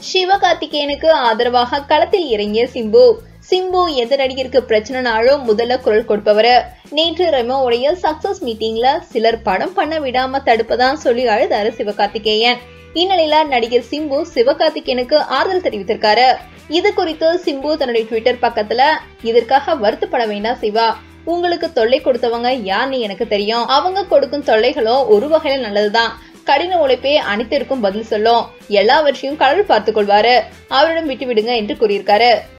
சிவகார்த்திகேயனுக்கு ஆதரவாக களத்தில் இறங்கிய சிம்பு சிம்பு எந்த நடிகருக்கு பிரச்சனைனாலும் முதல்ல குரல் கொடுப்பவரு நேற்று ரெமோவுடைய சக்சஸ் மீட்டிங்ல சிலர் படம் பண்ண விடாம தடுப்பதான் சொல்லி அழுதாரு சிவகார்த்திகேயன் இந்நிலையில நடிகர் சிம்பு சிவகார்த்திகேயனுக்கு ஆறுதல் தெரிவித்திருக்காரு இது குறித்து சிம்பு தன்னுடைய ட்விட்டர் பக்கத்துல இதற்காக வருத்தப்பட வேண்டாம் சிவா உங்களுக்கு தொல்லை கொடுத்தவங்க யாருன்னு எனக்கு தெரியும் அவங்க கொடுக்கும் தொல்லைகளும் ஒரு வகையில நல்லதுதான் கடின உழைப்பே அனைத்திற்கும் பதில் சொல்லும் எல்லாவற்றையும் கடவுள் பார்த்துக் கொள்வாரு அவரிடம் விட்டு விடுங்க என்று கூறியிருக்காரு